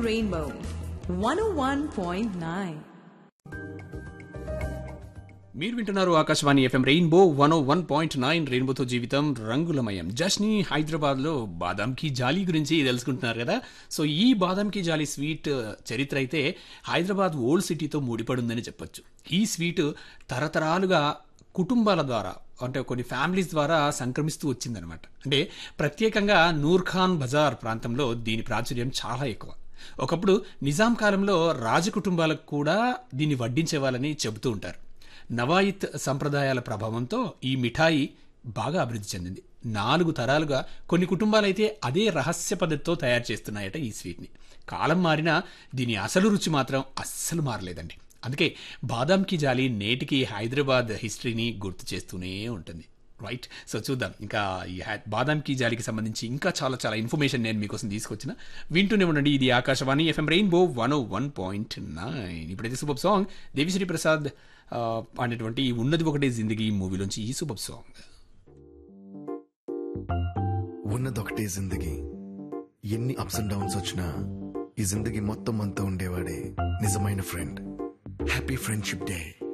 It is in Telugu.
Rainbow 101.9. మీరు వింటున్నారు Akashvani FM Rainbow one O one point nine రెయిన్బోతో జీవితం రంగులమయం జస్ని హైదరాబాద్లో బాదాం కీ జాలీ గురించి తెలుసుకుంటున్నారు కదా సో ఈ బాదాం కీ జాలీ స్వీట్ చరిత్ర అయితే హైదరాబాద్ ఓల్డ్ సిటీతో ముడిపడుందని చెప్పొచ్చు ఈ స్వీట్ తరతరాలుగా కుటుంబాల ద్వారా అంటే కొన్ని ఫ్యామిలీస్ ద్వారా సంక్రమిస్తూ వచ్చిందనమాట అంటే ప్రత్యేకంగా నూర్ఖాన్ బజార్ ప్రాంతంలో దీని ప్రాచుర్యం చాలా ఎక్కువ ఒకప్పుడు నిజాం కాలంలో రాజకుటుంబాలకు కూడా దీన్ని వడ్డించేవాళ్ళని చెబుతూ ఉంటారు నవాయిత్ సంప్రదాయాల ప్రభావంతో ఈ మిఠాయి బాగా అభివృద్ధి చెందింది నాలుగు తరాలుగా కొన్ని కుటుంబాలైతే అదే రహస్య పద్ధతితో తయారు చేస్తున్నాయట ఈ స్వీట్ని కాలం మారినా దీని అసలు రుచి మాత్రం అస్సలు మారలేదండి అందుకే బాదాం కి జాలి నేటికి హైదరాబాద్ హిస్టరీని గుర్తు చేస్తూనే ఉంటుంది రైట్ సో చూద్దాం ఇంకా ఈ హై- బాదాం కీ జాలికి సంబంధించి ఇంకా చాలా చాలా ఇన్ఫర్మేషన్ నేను మీకోసం తీసుకొచ్చిన వింటూనే ఉండండి ఇది Akashvani FM Rainbow one O one point nine ఇప్పుడైతే సూపర్ సాంగ్ దేవిశ్రీ ప్రసాద్ ఆ, పాడినటువంటి ఈ ఉన్నది ఒకటే జిందగీ మూవీలోంచి ఈ సూపర్ సాంగ్ ఉన్నదొకటే జిందగీ ఎన్ని అప్స్ అండ్ డౌన్స్ వచ్చినా ఈ జిందగీ మొత్తం అంతా ఉండేవాడే నిజమైన ఫ్రెండ్ హ్యాపీ ఫ్రెండ్షిప్ డే